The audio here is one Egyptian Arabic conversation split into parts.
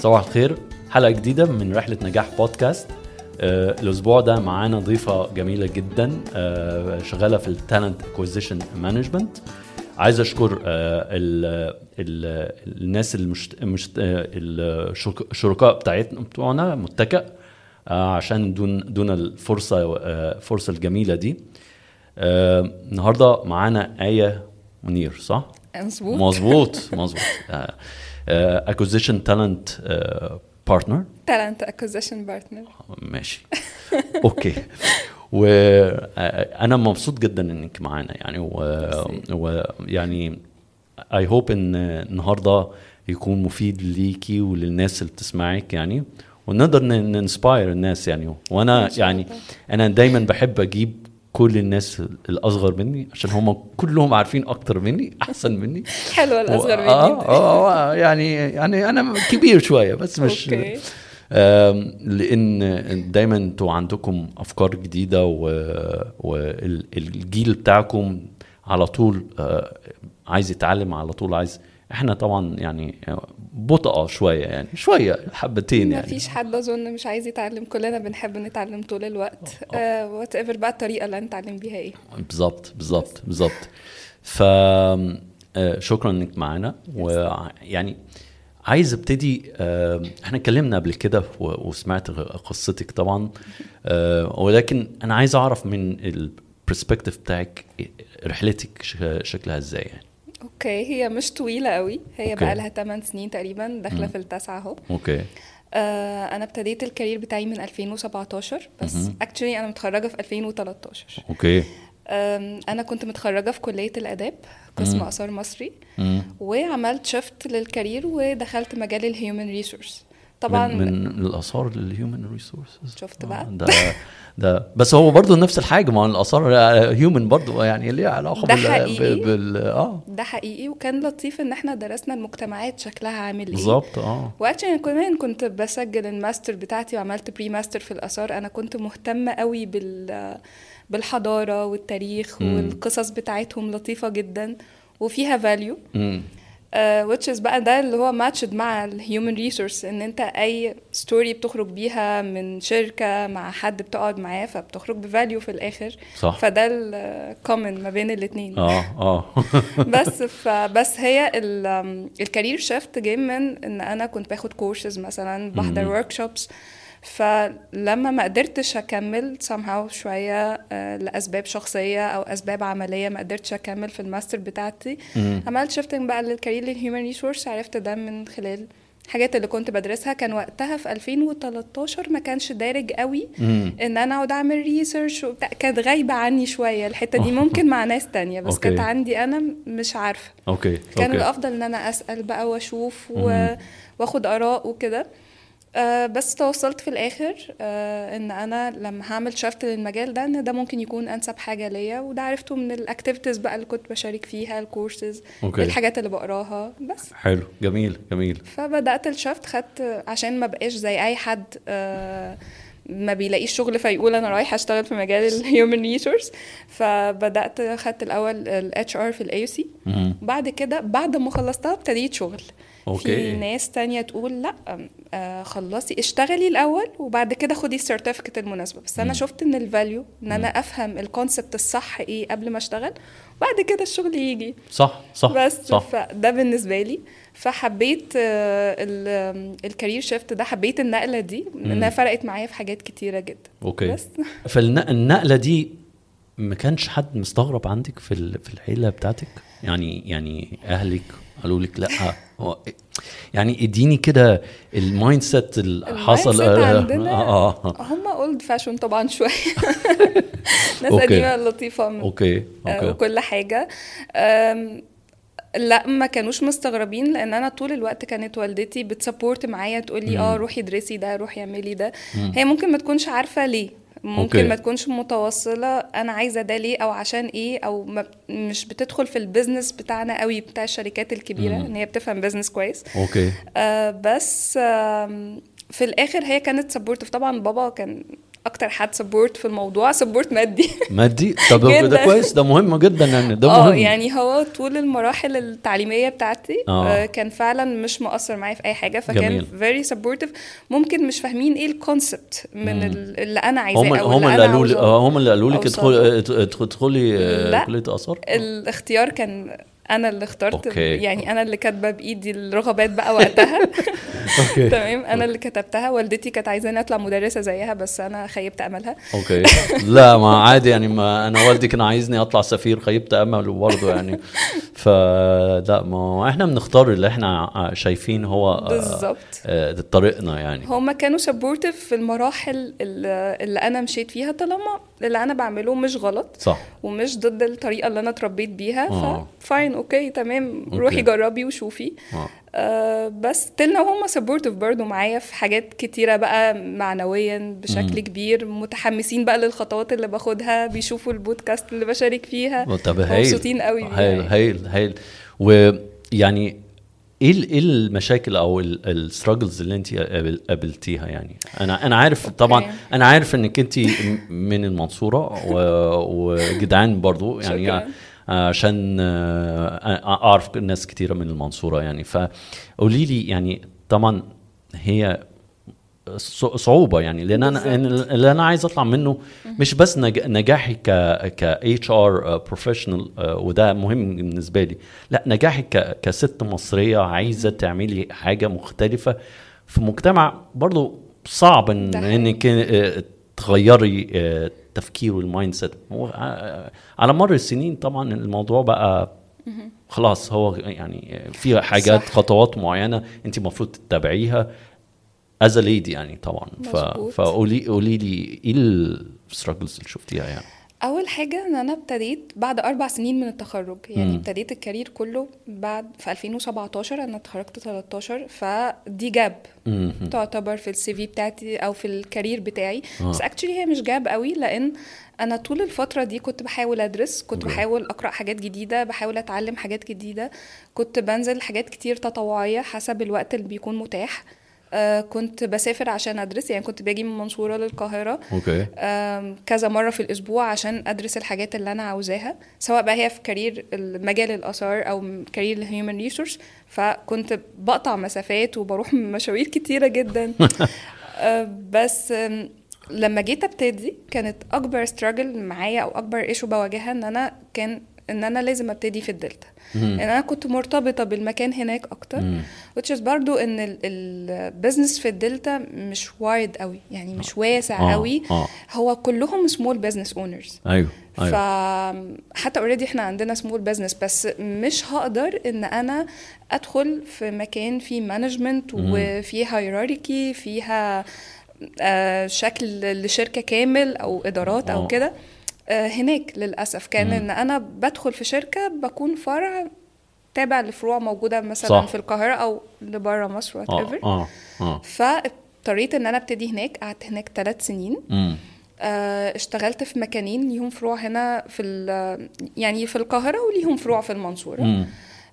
صباح الخير حلقه جديده من رحله نجاح بودكاست آه الاسبوع ده معانا ضيفه جميله جدا آه شغاله في التالنت اكوزيشن مانجمنت عايز اشكر آه ال ال الناس المشت... مشت... آه الشركاء بتاعتنا بتوعنا متكئ آه عشان دون دون الفرصه آه الفرصه الجميله دي آه النهارده معانا ايه منير صح؟ مظبوط مظبوط مظبوط اكوزيشن تالنت بارتنر تالنت اكوزيشن بارتنر ماشي اوكي وانا مبسوط جدا انك معانا يعني ويعني اي هوب ان النهارده يكون مفيد ليكي وللناس اللي بتسمعك يعني ونقدر ننسباير الناس يعني وانا يعني انا دايما بحب اجيب كل الناس الاصغر مني عشان هم كلهم عارفين اكتر مني احسن مني حلوه الاصغر مني آه, آه, اه يعني يعني انا كبير شويه بس مش أوكي. لان دايما انتوا عندكم افكار جديده والجيل بتاعكم على طول عايز يتعلم على طول عايز احنا طبعا يعني بطئة شوية يعني شوية حبتين ما يعني فيش حد اظن مش عايز يتعلم كلنا بنحب نتعلم طول الوقت وات ايفر بقى الطريقه اللي هنتعلم بيها ايه بالظبط بالظبط بالظبط ف شكرا انك معانا ويعني عايز ابتدي احنا اتكلمنا قبل كده وسمعت قصتك طبعا ولكن انا عايز اعرف من البرسبكتيف بتاعك رحلتك شكلها ازاي يعني اوكي هي مش طويله قوي هي أوكي. بقى لها 8 سنين تقريبا داخله في التاسعه اهو اوكي آه انا ابتديت الكارير بتاعي من 2017 بس اكشلي انا متخرجه في 2013 اوكي آم، انا كنت متخرجه في كليه الاداب قسم اثار مصري مم. وعملت شفت للكارير ودخلت مجال الهيومن ريسورس طبعا من, من الاثار للهيومن ريسورسز شفت بقى؟ ده ده بس هو برضه نفس الحاجه ما هو الاثار هيومن برضه يعني ليه علاقه ده بال, حقيقي. بال, بال اه ده حقيقي وكان لطيف ان احنا درسنا المجتمعات شكلها عامل ايه بالظبط اه واكشلي كمان كنت بسجل الماستر بتاعتي وعملت بري ماستر في الاثار انا كنت مهتمه قوي بال بالحضاره والتاريخ مم. والقصص بتاعتهم لطيفه جدا وفيها فاليو امم uh, which is بقى ده اللي هو ماتشد مع الهيومن ريسورس ان انت اي ستوري بتخرج بيها من شركه مع حد بتقعد معاه فبتخرج بفاليو في الاخر صح فده الكومن ما بين الاثنين اه اه بس فبس هي ال- الكارير شيفت جه من ان انا كنت باخد كورسز مثلا بحضر مم. ورك شوبس فلما ما قدرتش اكمل somehow شويه آه، لاسباب شخصيه او اسباب عمليه ما قدرتش اكمل في الماستر بتاعتي مم. عملت شيفتنج بقى للكارير للهيومن ريسورس عرفت ده من خلال الحاجات اللي كنت بدرسها كان وقتها في 2013 ما كانش دارج قوي مم. ان انا اقعد اعمل ريسيرش وبتاع كانت غايبه عني شويه الحته دي ممكن مع ناس تانية بس أوكي. كانت عندي انا مش عارفه اوكي كان اوكي الافضل ان انا اسال بقى واشوف و... مهم. واخد اراء وكده آه بس توصلت في الاخر آه ان انا لما هعمل شفت للمجال ده ان ده ممكن يكون انسب حاجه ليا وده عرفته من الاكتيفيتيز بقى اللي كنت بشارك فيها الكورسز اوكي الحاجات اللي بقراها بس حلو جميل جميل فبدات الشفت خدت عشان ما بقاش زي اي حد آه، ما بيلاقيش شغل فيقول انا رايح اشتغل في مجال الهيومن ريسورس فبدات خدت الاول الاتش ار في الاي سي مم. بعد كده بعد ما خلصتها ابتديت شغل اوكي في ناس تانية تقول لا آه خلصي اشتغلي الاول وبعد كده خدي السيرتيفيكت المناسبه بس انا مم. شفت ان الفاليو ان انا افهم الكونسبت الصح ايه قبل ما اشتغل وبعد كده الشغل يجي صح صح بس صح فده بالنسبه لي فحبيت آه، ال- الكارير شيفت ده حبيت النقله دي انها فرقت معايا في حاجات كتيره جدا اوكي بس فالنقله دي ما كانش حد مستغرب عندك في ال- في العيله بتاعتك يعني يعني اهلك قالوا لك لا هو- يعني اديني كده المايند سيت اللي حصل المايند سيت آه، عندنا آه, آه. هم اولد فاشون طبعا شويه ناس أوكي. قديمه لطيفه اوكي آه، اوكي وكل حاجه آم، لا ما كانوش مستغربين لان انا طول الوقت كانت والدتي بتسبورت معايا تقول لي اه روحي ادرسي ده روحي اعملي ده هي ممكن ما تكونش عارفه ليه ممكن أوكي. ما تكونش متوصله انا عايزه ده ليه او عشان ايه او ما مش بتدخل في البيزنس بتاعنا قوي بتاع الشركات الكبيره ان هي بتفهم بيزنس كويس اوكي آه بس آم، في الاخر هي كانت سبورتيف طبعا بابا كان اكتر حد سبورت في الموضوع سبورت مادي مادي طب ده جداً. كويس ده مهم جدا يعني ده اه مهم يعني هو طول المراحل التعليميه بتاعتي آه. آه. كان فعلا مش مؤثر معايا في اي حاجه فكان جميل. فيري سبورتيف ممكن مش فاهمين ايه الكونسبت من ال- اللي انا عايزاه هم او هم اللي اللي انا قالوا لي عاوزاه. آه، هم اللي قالوا لك أوصله. ادخلي ادخلي آه، لا. كليه اثار الاختيار كان انا اللي اخترت أوكي. يعني انا اللي كاتبه بايدي الرغبات بقى وقتها اوكي تمام انا اللي كتبتها والدتي كانت عايزاني اطلع مدرسه زيها بس انا خيبت املها اوكي لا ما عادي يعني ما انا والدي كان عايزني اطلع سفير خيبت امل برضه يعني فلا ما احنا بنختار اللي احنا شايفين هو آه، بالظبط آه، طريقنا يعني هما كانوا سبورتيف في المراحل اللي اللي انا مشيت فيها طالما اللي انا بعمله مش غلط صح ومش ضد الطريقه اللي انا اتربيت بيها آه. فاين اوكي تمام أوكي. روحي جربي وشوفي آه. آه بس تلنا هم سبورتيف برضو معايا في حاجات كتيره بقى معنويا بشكل كبير متحمسين بقى للخطوات اللي باخدها بيشوفوا البودكاست اللي بشارك فيها طب هايل مبسوطين قوي بيها هايل يعني. هايل هايل ويعني ايه ال- ايه المشاكل او الستراجلز اللي انت قابل- قابلتيها يعني انا انا عارف طبعا أوكي. انا عارف انك انت من المنصوره و- وجدعان برضو يعني شكراً. عشان آه، اعرف ناس كتيره من المنصوره يعني فقولي لي يعني طبعا هي ص- صعوبه يعني لان انا بالظبط. اللي انا عايز اطلع منه مش بس نج- نجاحي ك ك اتش ار بروفيشنال وده مهم بالنسبه لي لا نجاحي ك كست مصريه عايزه تعملي حاجه مختلفه في مجتمع برضو صعب ان ده حقيقي. انك آه، تغيري آه، تفكير والمايند سيت هو آه، على مر السنين طبعا الموضوع بقى خلاص هو يعني في حاجات صح. خطوات معينه انت المفروض تتبعيها از ليدي يعني طبعا ف... مظبوط. فقولي قولي لي ايه الستراجلز اللي شفتيها يعني اول حاجه ان انا ابتديت بعد اربع سنين من التخرج يعني مم. ابتديت الكارير كله بعد في 2017 انا اتخرجت 13 فدي جاب مهم. تعتبر في السي في بتاعتي او في الكارير بتاعي آه. بس اكشلي هي مش جاب قوي لان انا طول الفتره دي كنت بحاول ادرس كنت أوكي. بحاول اقرا حاجات جديده بحاول اتعلم حاجات جديده كنت بنزل حاجات كتير تطوعيه حسب الوقت اللي بيكون متاح آه كنت بسافر عشان ادرس يعني كنت باجي من المنصوره للقاهره اوكي آم، كذا مرة في الأسبوع عشان أدرس الحاجات اللي أنا عاوزاها سواء بقى هي في كارير مجال الآثار أو م- كارير الهيومن ريسورس فكنت بقطع مسافات وبروح مشاوير كتيرة جدا آه، بس آم، لما جيت ابتدي كانت أكبر ستراجل معايا أو أكبر ايشو بواجهها إن أنا كان إن أنا لازم ابتدي في الدلتا مم. إن أنا كنت مرتبطة بالمكان هناك أكتر مم. which is برضو ان البزنس في الدلتا مش وايد قوي يعني مش واسع آه، قوي آه. هو كلهم سمول بزنس اونرز ايوه ايوه فحتى اوريدي احنا عندنا سمول بزنس بس مش هقدر ان انا ادخل في مكان فيه مانجمنت وفيه هيراركي فيها آه، شكل لشركه كامل او ادارات آه. او كده آه، هناك للاسف كان مم. ان انا بدخل في شركه بكون فرع تابع لفروع موجوده مثلا صح. في القاهره او لبره مصر وات اه ايفر اه اه فاضطريت ان انا ابتدي هناك قعدت هناك ثلاث سنين مم. آه، اشتغلت في مكانين ليهم فروع هنا في ال- يعني في القاهرة وليهم فروع في المنصورة مم.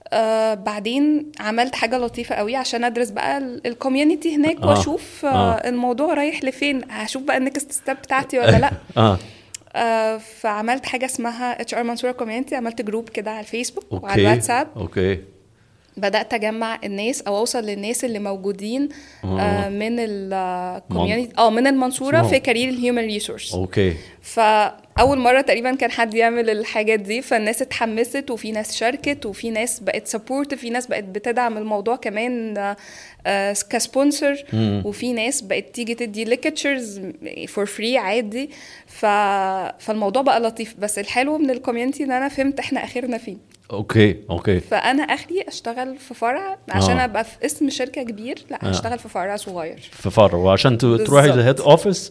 آه بعدين عملت حاجة لطيفة قوي عشان ادرس بقى الكوميونتي هناك آه، واشوف آه آه. الموضوع رايح لفين هشوف بقى النكست ستيب بتاعتي ولا لا اه آه فعملت حاجة اسمها اتش ار منصورة كوميونتي عملت جروب كده على الفيسبوك وعلى اوكي الواتساب اوكي بدات اجمع الناس او اوصل للناس اللي موجودين آه. آه من الكوميونتي اه من المنصوره آه. في كارير الهيومن ريسورس اوكي فاول مره تقريبا كان حد يعمل الحاجات دي فالناس اتحمست وفي ناس شاركت وفي ناس بقت سبورت في ناس بقت بتدعم الموضوع كمان آه، آه، كسبونسر مم. وفي ناس بقت تيجي تدي ليكتشرز فور فري عادي ف... فالموضوع بقى لطيف بس الحلو من الكوميونتي ان انا فهمت احنا اخرنا فين اوكي اوكي فانا اخري اشتغل في فرع عشان آه. ابقى في اسم شركه كبير لا آه. هشتغل في فرع صغير في فرع وعشان ت- تروحي بالظبط. الهيد اوفيس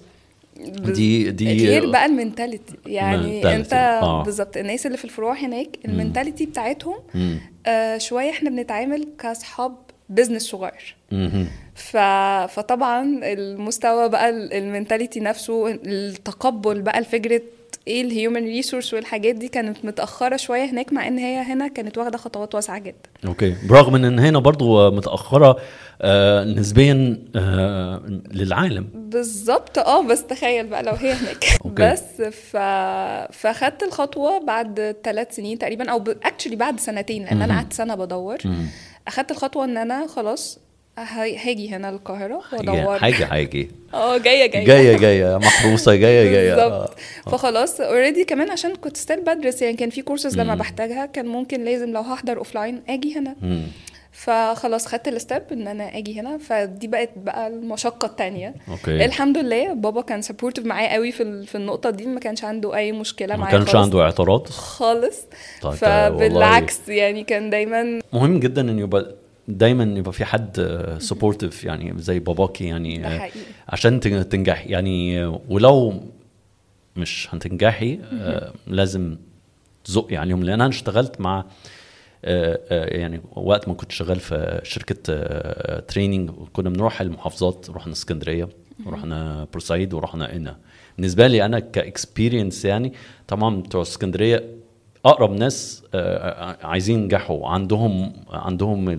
دي دي غير بقى المنتاليتي يعني mentality. انت آه. بالظبط الناس اللي في الفروع هناك المنتاليتي بتاعتهم مم. آه شويه احنا بنتعامل كاصحاب بزنس صغير مهم. ف... فطبعا المستوى بقى ال- المنتاليتي نفسه التقبل بقى لفكره ايه الهيومن ريسورس والحاجات دي كانت متاخره شويه هناك مع ان هي هنا كانت واخده خطوات واسعه جدا اوكي برغم ان هنا برضو متاخره آه نسبيا آه للعالم بالظبط اه بس تخيل بقى لو هي هناك أوكي. بس ف... فاخدت الخطوه بعد ثلاث سنين تقريبا او اكشلي بعد سنتين لان انا مهم. قعدت سنه بدور مم. اخدت الخطوه ان انا خلاص ه- هاجي هنا القاهره حاجه وادور حاجه حاجه اه جايه جايه جايه جايه محروسه جايه جايه بالظبط فخلاص اوريدي كمان عشان كنت ستيل بدرس يعني كان في كورسز لما مم. بحتاجها كان ممكن لازم لو هحضر اوف لاين اجي هنا مم. فخلاص خدت الستيب ان انا اجي هنا فدي بقت بقى المشقه التانية اوكي الحمد لله بابا كان سبورتيف معايا قوي في ال- في النقطه دي ما كانش عنده اي مشكله ما معايا كانش خالص. عنده اعتراض خالص طيب فبالعكس يعني كان دايما مهم جدا ان يبقى دايما يبقى في حد سبورتيف يعني زي باباكي يعني ده آه، حقيقي عشان تن- تنجحي يعني آه، ولو مش هتنجحي آه، لازم تزقي عليهم لان انا اشتغلت مع آه، آه، يعني وقت ما كنت شغال في شركه آه، تريننج كنا بنروح المحافظات رحنا اسكندريه ورحنا بورسعيد ورحنا هنا بالنسبه لي انا كاكسبيرينس يعني طبعا بتوع اسكندريه اقرب ناس آه، عايزين ينجحوا عندهم عندهم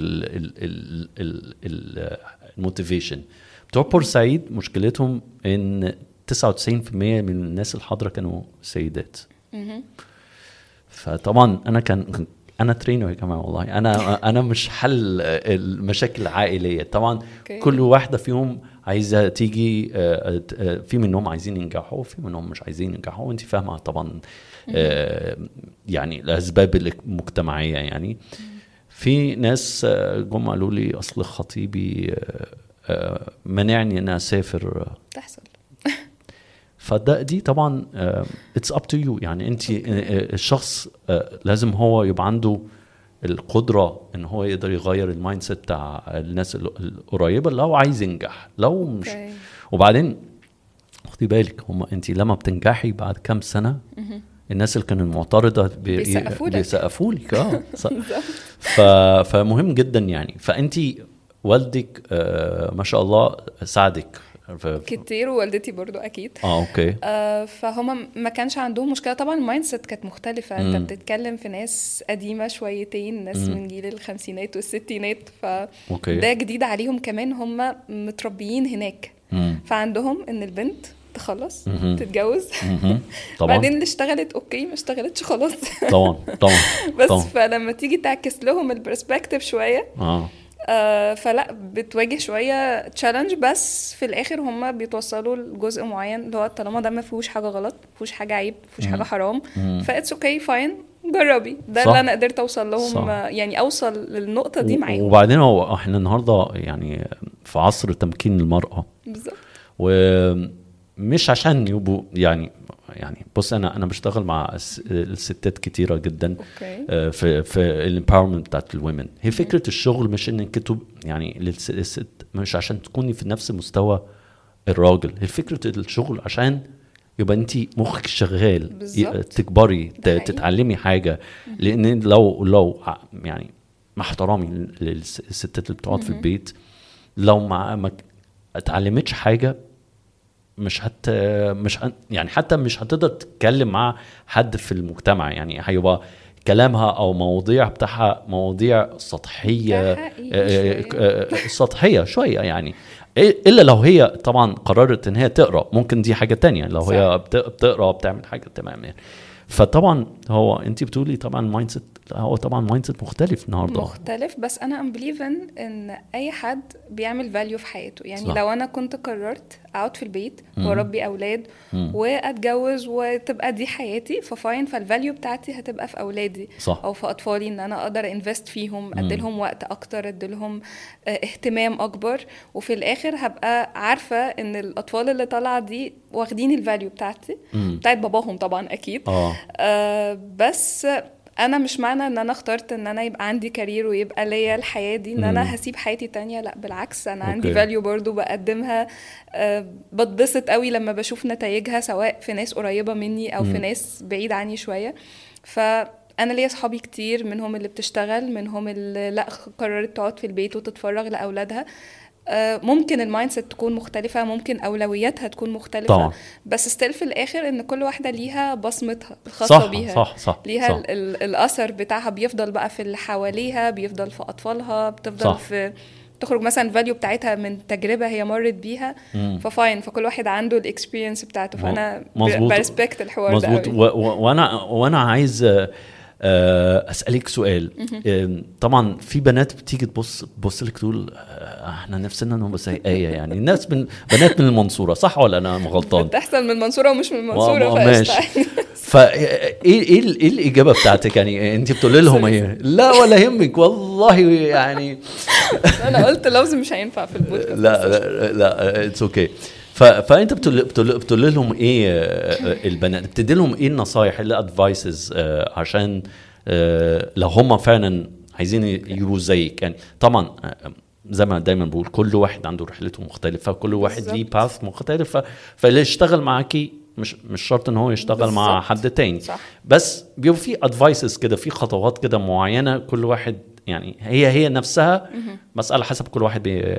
الموتيفيشن بتوع بورسعيد مشكلتهم ان 99% من الناس الحاضره كانوا سيدات مهم. فطبعا انا كان انا ترينر يا جماعه والله انا انا مش حل المشاكل العائليه طبعا أوكي. كل واحده فيهم عايزه تيجي آه، آه، في منهم عايزين ينجحوا وفي منهم مش عايزين ينجحوا وانت فاهمه طبعا آه، يعني الاسباب المجتمعيه يعني في ناس آه، جم قالوا لي اصل خطيبي آه، آه، منعني ان أنا اسافر آه، تحصل فده دي طبعا اتس اب تو يو يعني انت الشخص آه، لازم هو يبقى عنده القدره ان هو يقدر يغير المايند سيت بتاع الناس ال- القريبه لو عايز ينجح لو مش اوكي وبعدين خدي بالك هم انت لما بتنجحي بعد كام سنه مهم. الناس اللي كانت معترضه بي- بيسقفوا لك. بيسقفوا لك اه ص- بالظبط. ف... فمهم جدا يعني فانت والدك آه ما شاء الله ساعدك في... كتير ووالدتي برضو اكيد اه اوكي آه، فهم ما كانش عندهم مشكله طبعا المايند سيت كانت مختلفه انت مم. بتتكلم في ناس قديمه شويتين ناس مم. من جيل الخمسينات والستينات اوكي فده جديد عليهم كمان هم متربيين هناك مم. فعندهم ان البنت تخلص مهم. تتجوز مهم. طبعا بعدين اللي اشتغلت اوكي ما اشتغلتش خلاص طبعا طبعا بس طبعا فلما تيجي تعكس لهم البرسبكتيف شويه اه آه فلا بتواجه شويه تشالنج بس في الاخر هم بيتوصلوا لجزء معين اللي هو طالما ده ما فيهوش حاجه غلط ما فيهوش حاجه عيب ما فيهوش حاجه حرام مم. فاتس اوكي فاين جربي ده صح. اللي انا قدرت اوصل لهم صح. آه، يعني اوصل للنقطه دي و- معاهم وبعدين هو احنا النهارده يعني في عصر تمكين المراه بالظبط ومش عشان يبقوا يعني يعني بص انا انا بشتغل مع الس- الستات كتيره جدا اوكي آه، في في الامباورمنت بتاعت الومن هي فكره الشغل مش انك تب يعني للس- للست مش عشان تكوني في نفس مستوى الراجل هي فكره الشغل عشان يبقى انت مخك شغال ي- بالظبط. تكبري ت- ده حقيقي. تتعلمي حاجه لان لو لو ع- يعني مع احترامي للستات اللي بتقعد في البيت لو ما ما اتعلمتش حاجه مش هت مش هت يعني حتى مش هتقدر تتكلم مع حد في المجتمع يعني هيبقى كلامها او مواضيع بتاعها مواضيع سطحيه ده حقيقي آه، شوية. آه، سطحيه شويه يعني الا لو هي طبعا قررت ان هي تقرا ممكن دي حاجه تانية لو صح. هي بت- بتقرا بتعمل حاجه تمام يعني فطبعا هو انت بتقولي طبعا مايند سيت هو طبعا مايند سيت مختلف النهارده مختلف بس انا ام بليفن ان اي حد بيعمل فاليو في حياته يعني صح. صح. لو انا كنت قررت اقعد في البيت مم. واربي اولاد مم. واتجوز وتبقى دي حياتي ففاين فالفاليو بتاعتي هتبقى في اولادي صح. او في اطفالي ان انا اقدر انفست فيهم اديلهم وقت اكتر اديلهم آه، اهتمام اكبر وفي الاخر هبقى عارفه ان الاطفال اللي طالعه دي واخدين الفاليو بتاعتي مم. بتاعت باباهم طبعا اكيد اه آه بس انا مش معنى ان انا اخترت ان انا يبقى عندي كارير ويبقى ليا الحياه دي ان مم. انا هسيب حياتي تانية لا بالعكس انا عندي أوكي. فاليو برضو بقدمها آه بتبسط قوي لما بشوف نتائجها سواء في ناس قريبه مني او في مم. ناس بعيد عني شويه فانا ليا صحابي كتير منهم اللي بتشتغل منهم اللي لا قررت تقعد في البيت وتتفرغ لاولادها آه، ممكن المايند سيت تكون مختلفه ممكن اولوياتها تكون مختلفه طبعا. بس ستيل في الاخر ان كل واحده ليها بصمتها الخاصه صح بيها صح صح ليها صح. ال ال الاثر بتاعها بيفضل بقى في اللي حواليها بيفضل في اطفالها بتفضل صح. في تخرج مثلا الفاليو بتاعتها من تجربه هي مرت بيها مم. ففاين فكل واحد عنده الاكسبيرينس بتاعته فانا مظبوط. بريسبكت الحوار مظبوط ده و- قوي. و- وانا وانا عايز آه، آه، اسالك سؤال آم، طبعا في بنات بتيجي تبص تبص لك تقول آه، احنا نفسنا نبقى زي ايه يعني الناس من بنات من المنصوره صح ولا انا غلطان؟ بتحصل من المنصوره ومش من المنصوره ما- ماشي فقشطة. فا ايه ايه ال- ايه الاجابه بتاعتك يعني انت بتقولي لهم سوري. ايه؟ لا ولا يهمك والله يعني انا قلت لفظ مش هينفع في البودكاست لا لا لا اتس اوكي فانت بتقول بتقول بتقول لهم ايه آه، البنات بتدي لهم ايه النصايح ايه الادفايسز عشان آه، لو هم فعلا عايزين يبقوا زيك يعني طبعا آه، زي ما دايما بقول كل واحد عنده رحلته مختلفه كل واحد ليه بالظبط. باث مختلف ف- فاللي يشتغل معاكي مش مش شرط ان هو يشتغل مع بالظبط. حد تاني صح. بس بيبقى في ادفايسز كده في خطوات كده معينه كل واحد يعني هي هي نفسها بس على حسب كل واحد بي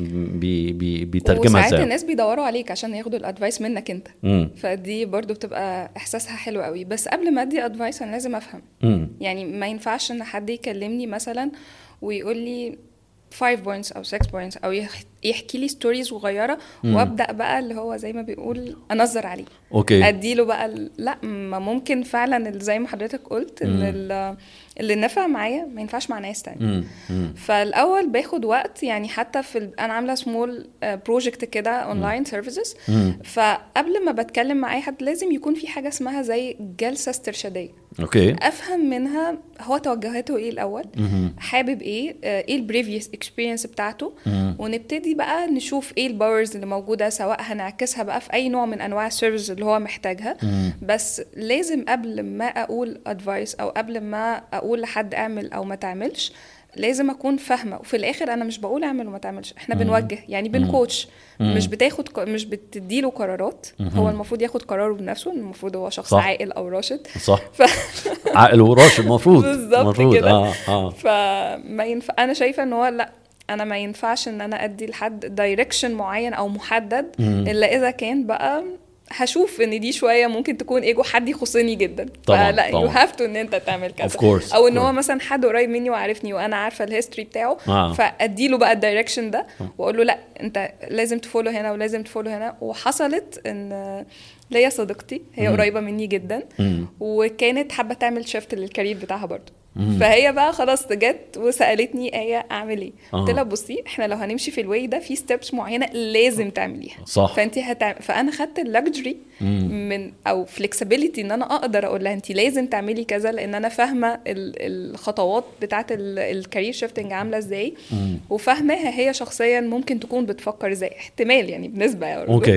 بي بي بيترجمها وساعات ازاي الناس بيدوروا عليك عشان ياخدوا الادفايس منك انت امم فدي برضو بتبقى احساسها حلو قوي بس قبل ما ادي ادفايس انا لازم افهم امم يعني ما ينفعش ان حد يكلمني مثلا ويقول لي 5 بوينتس او 6 بوينتس او يح- يحكي لي ستوريز صغيره مم. وابدا بقى اللي هو زي ما بيقول انظر عليه اوكي اديله بقى ال- لا ما ممكن فعلا ال- زي ما حضرتك قلت ان مم. ال- اللي نفع معايا ما ينفعش مع ناس تانية امم امم فالاول باخد وقت يعني حتى في ال... انا عامله سمول بروجكت كده اونلاين سيرفيسز امم فقبل ما بتكلم مع اي حد لازم يكون في حاجه اسمها زي جلسه استرشاديه اوكي افهم منها هو توجهاته ايه الاول مهم. حابب ايه آه، ايه البريفيوس اكسبيرينس بتاعته مم. ونبتدي بقى نشوف ايه الباورز اللي موجوده سواء هنعكسها بقى في اي نوع من انواع السيرفيس اللي هو محتاجها مم. بس لازم قبل ما اقول ادفايس او قبل ما اقول لحد اعمل او ما تعملش لازم اكون فاهمه وفي الاخر انا مش بقول اعمل وما تعملش احنا مم. بنوجه يعني بنكوتش مم. مش بتاخد ق- مش بتديله قرارات مهم. هو المفروض ياخد قراره بنفسه المفروض هو شخص صح. عاقل او راشد صح ف... عقل وراش المفروض بالظبط المفروض كده. اه اه فما ينفع انا شايفه ان هو لا انا ما ينفعش ان انا ادي لحد دايركشن معين او محدد مم. الا اذا كان بقى هشوف ان دي شويه ممكن تكون ايجو حد يخصني جدا طبعاً، فلا يو طبعاً. هاف تو ان انت تعمل كذا Of course, او ان of هو course. مثلا حد قريب مني وعارفني وانا عارفه الهيستوري بتاعه آه. فادي له بقى الدايركشن ده واقول له لا انت لازم تفولو هنا ولازم تفولو هنا وحصلت ان ليا صديقتي هي مم. قريبه مني جدا مم. وكانت حابه تعمل شيفت للكارير بتاعها برضه مم. فهي بقى خلاص جت وسالتني ايه اعمل ايه قلت آه. لها بصي احنا لو هنمشي في الواي ده في ستيبس معينه لازم تعمليها صح فانت هتعمل فانا خدت اللكجري مم. من او فلكسبيليتي ان انا اقدر اقول لها انت لازم تعملي كذا لان انا فاهمه ال- الخطوات بتاعه الكارير شيفتنج عامله ازاي مم. وفاهماها هي شخصيا ممكن تكون بتفكر ازاي احتمال يعني بنسبه يعني اوكي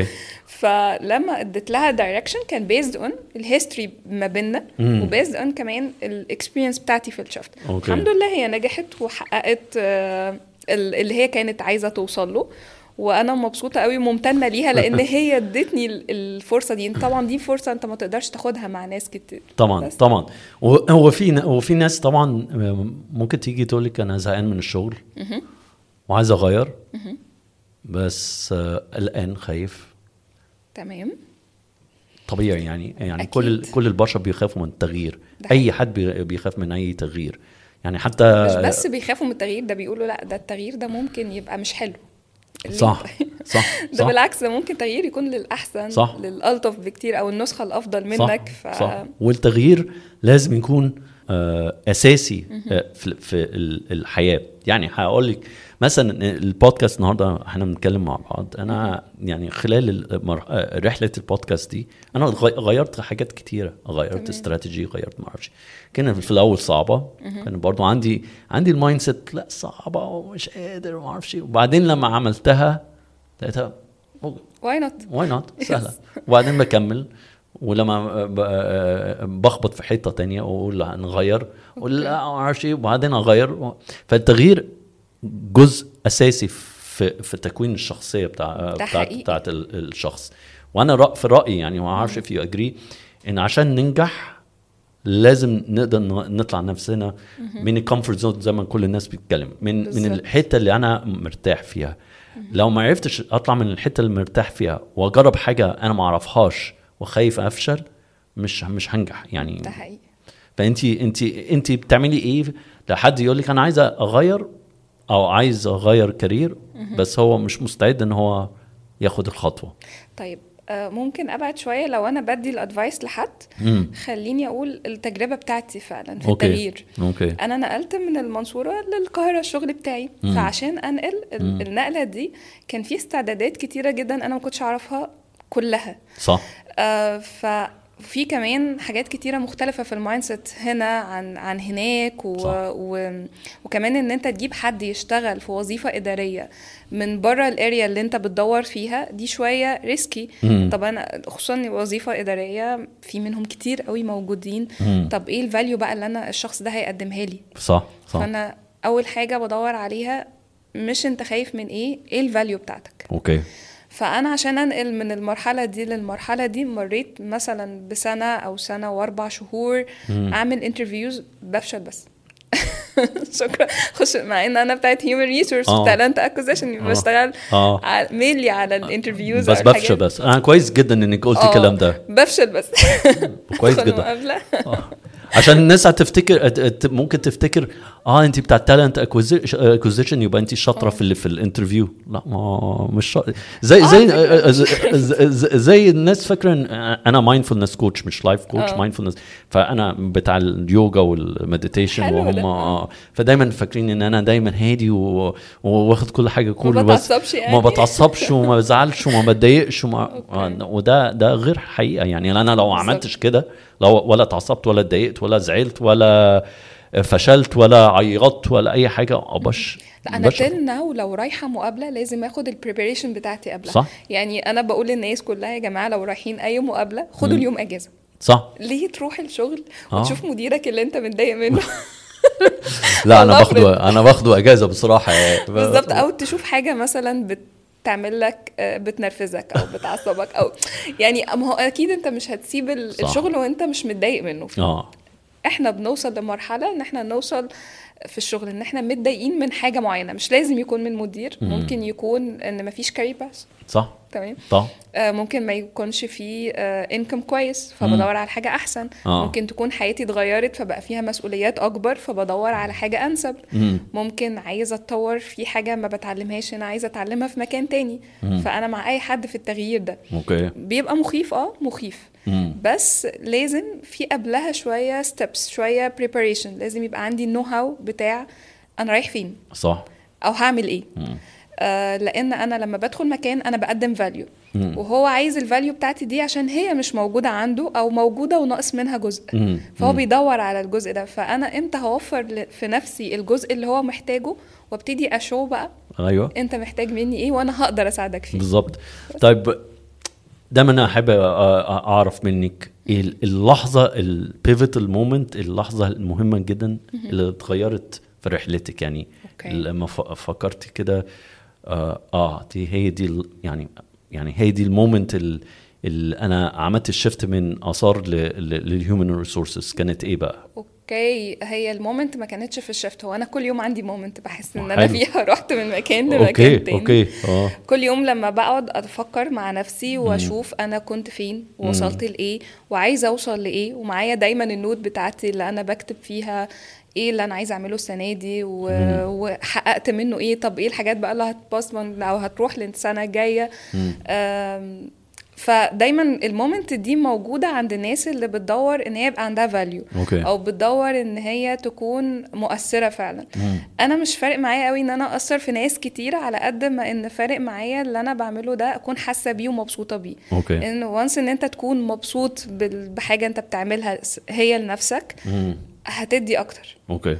فلما اديت لها دايركشن كان بيزد اون الهيستوري ما بيننا مم. وبيزد اون كمان الاكسبيرينس بتاعتي في الشفت أوكي. الحمد لله هي نجحت وحققت آه، ال- اللي هي كانت عايزه توصل له وانا مبسوطه قوي وممتنه ليها لان هي ادتني ال- الفرصه دي طبعا دي فرصه انت ما تقدرش تاخدها مع ناس كتير طبعا بس. طبعا وهو- هو في هو في ناس طبعا ممكن تيجي تقول لك انا زهقان من الشغل وعايز اغير بس آه، قلقان خايف تمام طبيعي يعني يعني أكيد. كل كل البشر بيخافوا من التغيير ده اي حد بي- بيخاف من اي تغيير يعني حتى مش بس بيخافوا من التغيير ده بيقولوا لا ده التغيير ده ممكن يبقى مش حلو اللي صح انت- صح ده صح بالعكس ده ممكن تغيير يكون للاحسن صح. للالطف بكتير او النسخه الافضل منك صح, ف... صح والتغيير لازم يكون آه اساسي آه في, في ال- الحياه يعني هقول لك مثلا البودكاست النهارده احنا بنتكلم مع بعض انا يعني خلال المر- آه، رحله البودكاست دي انا غي- غيرت حاجات كتيره غيرت تمام. استراتيجي غيرت ما اعرفش كان في الاول صعبه كان برضو عندي عندي المايند سيت لا صعبه ومش قادر وما اعرفش وابعدين لما عملتها لقيتها واي نوت واي نوت سهله وبعدين بكمل ولما ب- بخبط في حيطه تانية واقول لا نغير اقول لا ما اعرفش ايه وبعدين اغير فالتغيير جزء اساسي في في تكوين الشخصيه بتاع بتاعت, حقيقي. بتاعت ال- الشخص وانا رأ- في رايي يعني ما اعرفش if you agree ان عشان ننجح لازم نقدر ن- نطلع نفسنا من الكومفورت زون زي ما كل الناس بتتكلم من من بالظبط. الحته اللي انا مرتاح فيها لو ما عرفتش اطلع من الحته اللي مرتاح فيها واجرب حاجه انا ما اعرفهاش وخايف افشل مش مش هنجح يعني ده حقيقي فانت انت انت بتعملي ايه لحد يقول لك انا عايز اغير او عايز اغير كارير بس هو مش مستعد ان هو ياخد الخطوه طيب آه، ممكن ابعد شويه لو انا بدي الادفايس لحد مم. خليني اقول التجربه بتاعتي فعلا في اوكي التغيير اوكي انا نقلت من المنصوره للقاهره الشغل بتاعي مم. فعشان انقل ال- مم. النقله دي كان في استعدادات كتيره جدا انا ما كنتش اعرفها كلها صح آه، ففي كمان حاجات كتيرة مختلفة في المايند سيت هنا عن عن هناك و... صح. و... وكمان ان انت تجيب حد يشتغل في وظيفة إدارية من بره الاريا اللي انت بتدور فيها دي شوية ريسكي مم. طب انا خصوصا وظيفة إدارية في منهم كتير قوي موجودين مم. طب ايه الفاليو بقى اللي انا الشخص ده هيقدمها لي صح صح فانا اول حاجة بدور عليها مش انت خايف من ايه ايه الفاليو بتاعتك اوكي فانا عشان انقل من المرحله دي للمرحله دي مريت مثلا بسنه او سنه واربع شهور مم. اعمل انترفيوز بفشل بس شكرا خش مع ان انا بتاعت هيومن ريسورس آه. تالنت اكوزيشن آه. بشتغل اه مينلي على الانترفيوز بس بفشل بس انا كويس جدا انك قلتي آه. الكلام ده بفشل بس كويس أدخل جدا مقابلة. آه. عشان الناس هتفتكر ت- ت- ممكن تفتكر اه انت بتاع تالنت اكوزيشن يبقى انت شاطره في اللي في الانترفيو لا ما مش شاطرة. زي آه، زي فكرة. زي, زي, زي الناس فاكره ان انا مايندفولنس كوتش مش لايف كوتش آه. مايندفولنس فانا بتاع اليوجا والمديتيشن حلو وهم ده. آه. فدايما فاكرين ان انا دايما هادي و- وواخد كل حاجه كول ما بس بتعصبش يعني. ما بتعصبش وما بزعلش وما بتضايقش وما أوكي. آه، وده ده غير حقيقه يعني انا لو بالظبط. عملتش كده لو ولا اتعصبت ولا اتضايقت ولا زعلت ولا فشلت ولا عيطت ولا اي حاجه ابش لا انا بشر. تل ناو لو رايحه مقابله لازم اخد البريبريشن بتاعتي قبلها صح. يعني انا بقول للناس كلها يا جماعه لو رايحين اي مقابله خدوا مم. اليوم اجازه صح ليه تروح الشغل آه. وتشوف مديرك اللي انت متضايق منه لا انا والله باخده انا باخده اجازه بصراحه يعني. بالظبط او تشوف حاجه مثلا بتعمل لك آه، بتنرفزك او بتعصبك او يعني ما هو اكيد انت مش هتسيب ال- صح. الشغل وانت مش متضايق منه اه احنا بنوصل لمرحله ان احنا نوصل في الشغل ان احنا متضايقين من حاجه معينه مش لازم يكون من مدير مم. ممكن يكون ان مفيش كاري باس صح تمام صح آه، ممكن ما يكونش فيه انكم كويس فبدور على حاجه احسن آه. ممكن تكون حياتي اتغيرت فبقى فيها مسؤوليات اكبر فبدور على حاجه انسب مم. ممكن عايزه اتطور في حاجه ما بتعلمهاش انا عايزه اتعلمها في مكان تاني مم. فانا مع اي حد في التغيير ده اوكي بيبقى مخيف اه مخيف مم. بس لازم في قبلها شويه ستيبس شويه بريباريشن لازم يبقى عندي النو هاو بتاع انا رايح فين صح او هعمل ايه مم. آه لان انا لما بدخل مكان انا بقدم فاليو مم. وهو عايز الفاليو بتاعتي دي عشان هي مش موجوده عنده او موجوده وناقص منها جزء مم. فهو مم. بيدور على الجزء ده فانا امتى هوفر ل- في نفسي الجزء اللي هو محتاجه وابتدي اشو بقى ايوه انت محتاج مني ايه وانا هقدر اساعدك فيه بالظبط طيب دايما انا احب أ- أ- اعرف منك إيه اللحظه البيفيتال مومنت اللحظه المهمه جدا اللي اتغيرت في رحلتك يعني أوكي. لما ف- فكرتي كده اه, آه دي هي دي ال- يعني يعني هي دي المومنت ال- اللي انا عملت الشفت من اثار للهيومن ريسورسز كانت ايه بقى؟ اوكي هي المومنت ما كانتش في الشفت هو انا كل يوم عندي مومنت بحس ان حلو. انا فيها رحت من مكان لمكان اوكي تاني اوكي اه كل يوم لما بقعد افكر مع نفسي واشوف انا كنت فين ووصلت لايه وعايزه اوصل لايه ومعايا دايما النوت بتاعتي اللي انا بكتب فيها ايه اللي انا عايزه اعمله السنه دي و... وحققت منه ايه طب ايه الحاجات بقى اللي هتبصمن او هتروح للسنه الجايه أم، فدايما المومنت دي موجوده عند الناس اللي بتدور ان هي يبقى عندها فاليو اوكي او بتدور ان هي تكون مؤثره فعلا مم. انا مش فارق معايا قوي ان انا اثر في ناس كتير على قد ما ان فارق معايا اللي انا بعمله ده اكون حاسه بيه ومبسوطه بيه اوكي ان وانس ان انت تكون مبسوط بال- بحاجه انت بتعملها س- هي لنفسك مم. هتدي اكتر اوكي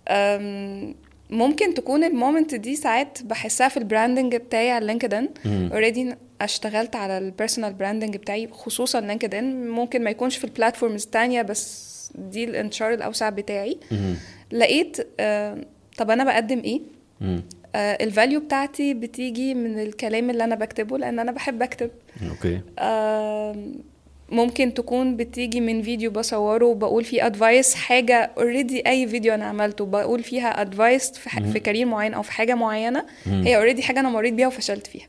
أم، ممكن تكون المومنت دي ساعات بحسها في البراندنج بتاعي على لينكدين مم. اوريدي اشتغلت على البيرسونال براندنج بتاعي خصوصا لينكدين ممكن ما يكونش في البلاتفورمز التانية بس دي الانتشار الاوسع بتاعي مم. لقيت آه، طب انا بقدم ايه مم. الفاليو بتاعتي بتيجي من الكلام اللي انا بكتبه لان انا بحب اكتب اوكي آم، ممكن تكون بتيجي من فيديو بصوره وبقول فيه ادفايس حاجه اوريدي اي فيديو انا عملته بقول فيها ادفايس في, ح- في كارير معين او في حاجه معينه هي اوريدي حاجه انا مريت بيها وفشلت فيها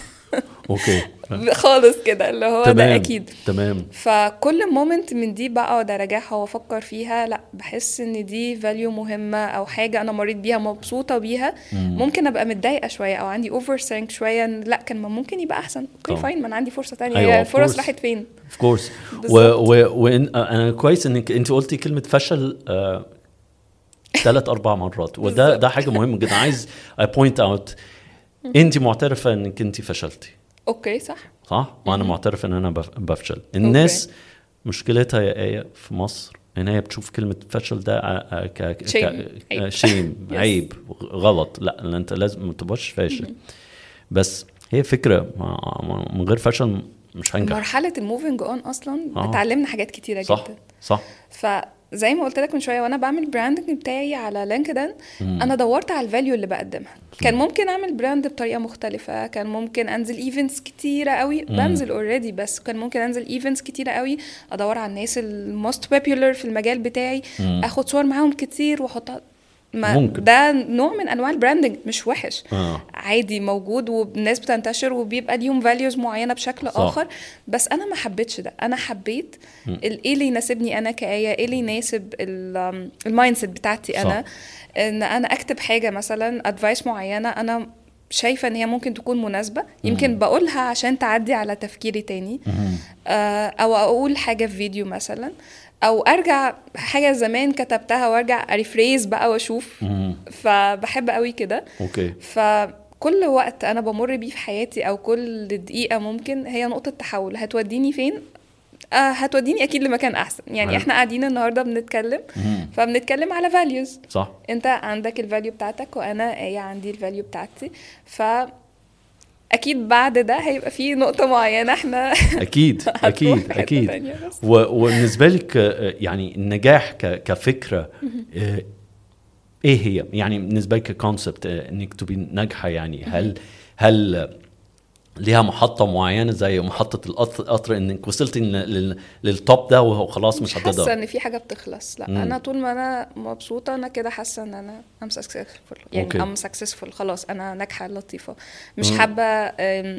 اوكي خالص كده اللي هو ده تمام اكيد تمام فكل مومنت من دي بقعد اراجعها وافكر فيها لا بحس ان دي فاليو مهمه او حاجه انا مريت بيها مبسوطه بيها ممكن ابقى متضايقه شويه او عندي اوفر ثينك شويه إن لا كان ما ممكن يبقى احسن اوكي طبعا. فاين ما انا عندي فرصه تانية أيوة، هي of الفرص course. راحت فين اوف كورس بالظبط. وانا كويس انك انت قلتي كلمه فشل آه ثلاث اربع مرات وده بالظبط. ده حاجه مهمه جدا عايز اي بوينت اوت انت معترفه انك انت فشلتي اوكي صح صح وانا معترف ان انا بف- بفشل الناس مشكلتها يا ايه في مصر ان هي بتشوف كلمه فشل ده ع- ع- ك ك- Shame. ك- عيب. شيم Yes. عيب غلط لا لأن انت لازم ما تبقاش فاشل بس هي فكره ما- ما- من غير فشل مش هنجح مرحله الموفينج اون اصلا آه. بتعلمنا حاجات كتيره صح جدا صح فزي ما قلت لك من شويه وانا بعمل براندنج بتاعي على لينكدين انا دورت على الفاليو اللي بقدمها كان ممكن اعمل براند بطريقه مختلفه كان ممكن انزل ايفنتس كتيره قوي بنزل اوريدي بس كان ممكن انزل ايفنتس كتيره قوي ادور على الناس الموست بوبيولر في المجال بتاعي اخد صور معاهم كتير واحطها ما ممكن. ده نوع من انواع البراندنج مش وحش آه. عادي موجود والناس بتنتشر وبيبقى ليهم فاليوز معينه بشكل صح. اخر بس انا ما حبيتش ده انا حبيت ال- ايه اللي يناسبني انا كايه ايه اللي يناسب المايند سيت بتاعتي انا ان انا اكتب حاجه مثلا ادفايس معينه انا شايفه ان هي ممكن تكون مناسبه يمكن بقولها عشان تعدي على تفكيري تاني آه، او اقول حاجه في فيديو مثلا او ارجع حاجه زمان كتبتها وارجع اريفريز بقى واشوف مم. فبحب قوي كده اوكي فكل وقت انا بمر بيه في حياتي او كل دقيقه ممكن هي نقطه تحول هتوديني فين آه هتوديني اكيد لمكان احسن يعني حلو. احنا قاعدين النهارده بنتكلم مم. فبنتكلم على فاليوز صح انت عندك الفاليو بتاعتك وانا ايه عندي الفاليو بتاعتي ف اكيد بعد ده هيبقى في نقطه معينه احنا اكيد هتروح اكيد في حتة اكيد تانية بس. و- وبالنسبه لك آه، يعني النجاح ك- كفكره آه، ايه هي يعني بالنسبه لك ككونسبت انك تبقي ناجحه يعني هل هل ليها محطة معينة زي محطة القطر القطر انك وصلتي لل- لل- للتوب ده وخلاص مش مش حاسه هتقدر ان في حاجه بتخلص لا مم. انا طول ما انا مبسوطه انا كده حاسه ان انا ام سكسسفول يعني أوكي. ام سكسسفول خلاص انا ناجحه لطيفه مش حابه أم،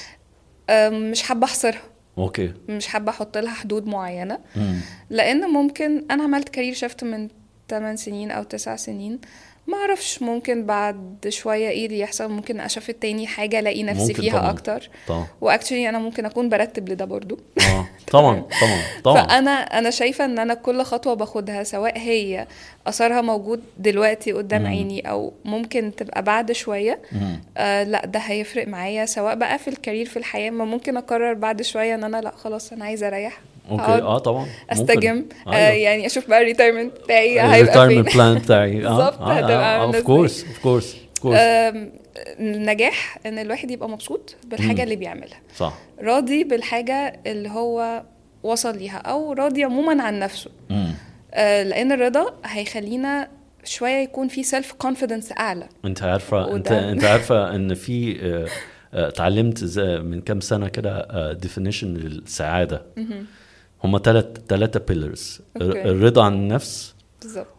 أم، مش حابه احصرها اوكي مش حابه احط لها حدود معينه مم. لان ممكن انا عملت كارير شفت من 8 سنين او 9 سنين ما اعرفش ممكن بعد شويه ايه اللي يحصل ممكن اشوف التاني حاجه الاقي نفسي ممكن فيها طبعاً. اكتر طبعا واكشلي انا ممكن اكون برتب لده برضو اه طبعا طبعا طبعا فانا انا شايفه ان انا كل خطوه باخدها سواء هي اثرها موجود دلوقتي قدام مم. عيني او ممكن تبقى بعد شويه مم. آه لا ده هيفرق معايا سواء بقى في الكارير في الحياه ما ممكن اقرر بعد شويه ان انا لا خلاص انا عايزه اريح اوكي أقعد اه طبعا ممكن. استجم آه أيوة. يعني اشوف بقى الريتايرمنت بتاعي هيبقى فين الريتايرمنت بلان بتاعي بالظبط، هتبقى عاملة اوف إزاي. كورس اوف كورس اوف كورس آم، النجاح ان الواحد يبقى مبسوط بالحاجه مم. اللي بيعملها صح راضي بالحاجه اللي هو وصل ليها او راضي عموما عن نفسه مم. آه، لان الرضا هيخلينا شويه يكون في سيلف كونفيدنس اعلى انت عارفه انت وده- انت عارفه ان في آه، آه، اتعلمت زي- من كام سنه كده ديفينيشن للسعاده هما ثلاث ثلاثه بيلرز أوكي. الرضا عن النفس بالظبط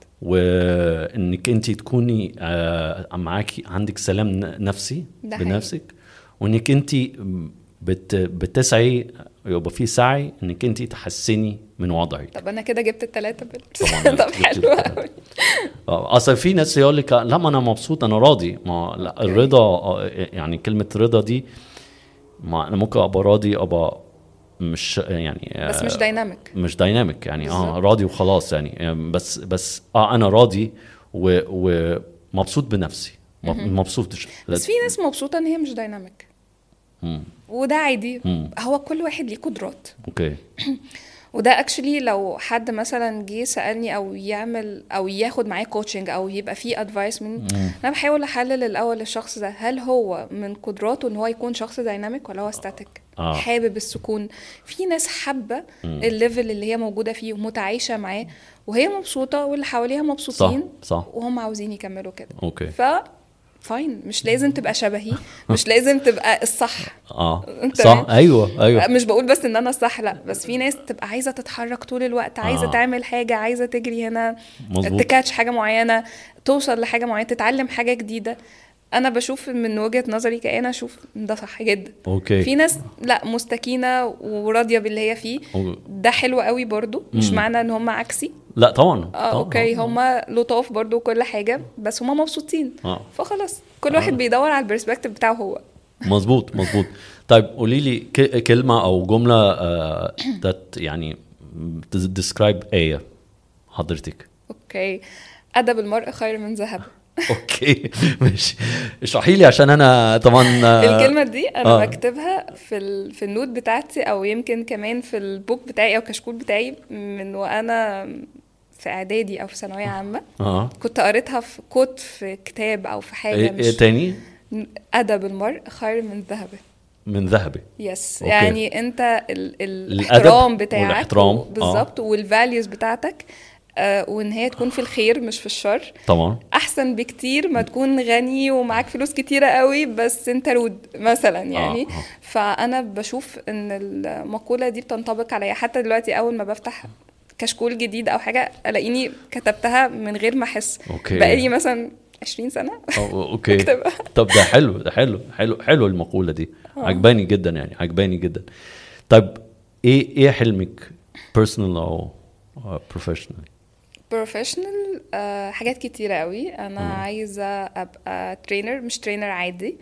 وانك انت تكوني آه، معاكي عندك سلام ن- نفسي ده حقيقي. بنفسك وانك انت بت بتسعي يبقى في سعي انك انت تحسني من وضعك طب انا كده جبت الثلاثه طبعاً بيلرز طب جبت حلو التلاتة. قوي آه، اصل في ناس يقول لك لا ما انا مبسوط انا راضي ما لا الرضا آه، يعني كلمه رضا دي ما انا ممكن ابقى راضي ابقى مش يعني آه، بس مش دايناميك مش دايناميك يعني اه بالظبط. راضي وخلاص يعني آه، بس بس اه انا راضي و- ومبسوط بنفسي مب- مبسوطش بس في ناس مبسوطه ان هي مش دايناميك مم. وده عادي مم. هو كل واحد ليه قدرات اوكي وده اكشلي لو حد مثلا جه سالني او يعمل او ياخد معايا كوتشنج او يبقى فيه ادفايس من مم. انا بحاول احلل الاول الشخص ده هل هو من قدراته ان هو يكون شخص دايناميك ولا هو ستاتيك آه. حابب السكون في ناس حابه مم. الليفل اللي هي موجوده فيه ومتعايشه معاه وهي مبسوطه واللي حواليها صح مبسوطين صح وهم عاوزين يكملوا كده اوكي ف فاين مش لازم تبقى شبهي مش لازم تبقى الصح اه تمام. صح ايوه ايوه مش بقول بس ان انا الصح لا بس في ناس تبقى عايزه تتحرك طول الوقت عايزه آه. آه. تعمل حاجه عايزه تجري هنا مظبوط. تكاتش حاجه معينه توصل لحاجه معينه تتعلم حاجه جديده انا بشوف من وجهه نظري كأنا اشوف ده صح جدا اوكي في ناس لا مستكينه وراضيه باللي هي فيه أو- ده حلو قوي برضو مش مم. معنى ان هم عكسي لا طبعا اه طبعاً. اوكي هم لطاف برضو وكل حاجه بس هم مبسوطين اه فخلاص كل واحد آه. بيدور على البرسبكتيف بتاعه هو مظبوط مظبوط طيب قولي لي ك- كلمه او جمله آه that يعني ديسكرايب ايه حضرتك اوكي ادب المرء خير من ذهب اوكي ماشي اشرحي لي عشان انا طبعا آه، الكلمه دي انا آه. بكتبها في ال... في النوت بتاعتي او يمكن كمان في البوك بتاعي او كشكول بتاعي من وانا في اعدادي او في ثانويه عامه اه كنت قريتها في كوت في كتاب او في حاجه ايه مش إيه تاني ادب المرء خير من ذهبه من ذهبي يس أوكي. يعني انت ال... ال... الأدب الاحترام بتاعك والاحترام، و- بالظبط والفاليوز بتاعتك آه وان هي تكون في الخير مش في الشر طبعا احسن بكتير ما تكون غني ومعاك فلوس كتيره قوي بس انت رود مثلا يعني آه. فانا بشوف ان المقوله دي بتنطبق عليا حتى دلوقتي اول ما بفتح كشكول جديد او حاجه الاقيني كتبتها من غير ما احس اوكي بقالي مثلا 20 سنه أو- اوكي بكتبها. طب ده حلو ده حلو حلو حلو المقوله دي عجباني جدا يعني عجباني جدا طيب ايه ايه حلمك بيرسونال او بروفيشنال بروفيشنال آه حاجات كتيره قوي انا عايزه ابقى ترينر مش ترينر عادي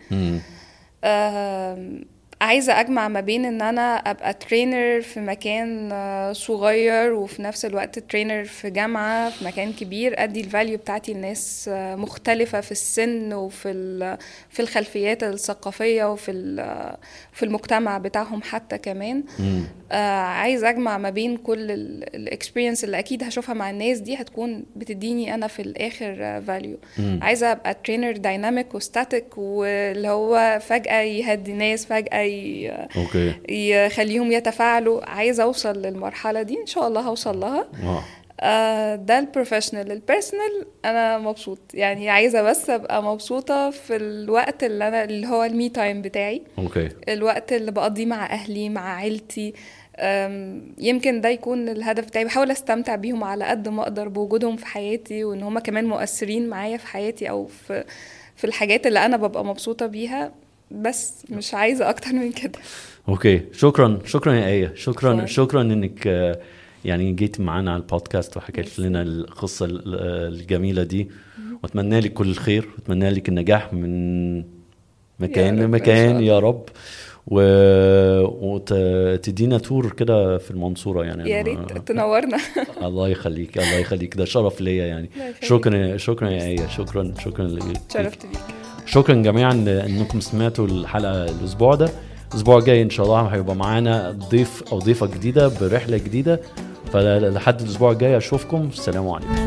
آم، عايزة أجمع ما بين إن أنا أبقى ترينر في مكان آه، صغير وفي نفس الوقت ترينر في جامعة في مكان كبير أدي الفاليو بتاعتي لناس آه، مختلفة في السن وفي ال- في الخلفيات الثقافية وفي ال- في المجتمع بتاعهم حتى كمان آه عايزة أجمع ما بين كل الإكسبيرينس اللي أكيد هشوفها مع الناس دي هتكون بتديني أنا في الآخر فاليو عايزة أبقى ترينر دايناميك وستاتيك واللي هو فجأة يهدي ناس فجأة ي- اوكي يخليهم يتفاعلوا عايزة أوصل للمرحلة دي إن شاء الله هوصل لها اه آه ده البروفيشنال البيرسونال انا مبسوط يعني عايزه بس ابقى مبسوطه في الوقت اللي انا اللي هو المي تايم بتاعي اوكي الوقت اللي بقضيه مع اهلي مع عيلتي أم، يمكن ده يكون الهدف بتاعي بحاول استمتع بيهم على قد ما اقدر بوجودهم في حياتي وان هم كمان مؤثرين معايا في حياتي او في في الحاجات اللي انا ببقى مبسوطه بيها بس مش عايزه اكتر من كده اوكي شكرا شكرا يا ايه شكرا شكراً. شكرا انك آه، يعني جيت معنا على البودكاست وحكيت لنا القصه ال- آه، الجميله دي واتمنى لك كل الخير واتمنى لك النجاح من مكان رب، إن لمكان شاء يا رب و... وتدينا تور كده في المنصوره يعني يا أنا- ريت تنورنا الله يخليك الله يخليك ده شرف ليا يعني الله يخليك. شكرا شكرا يا ايه شكرا شكرا ليك. شرفت بيك شكرا جميعا انكم سمعتوا الحلقه الاسبوع ده الاسبوع الجاي ان شاء الله هيبقى معانا ضيف او ضيفه جديده برحله جديده فلحد الاسبوع الجاي اشوفكم السلام عليكم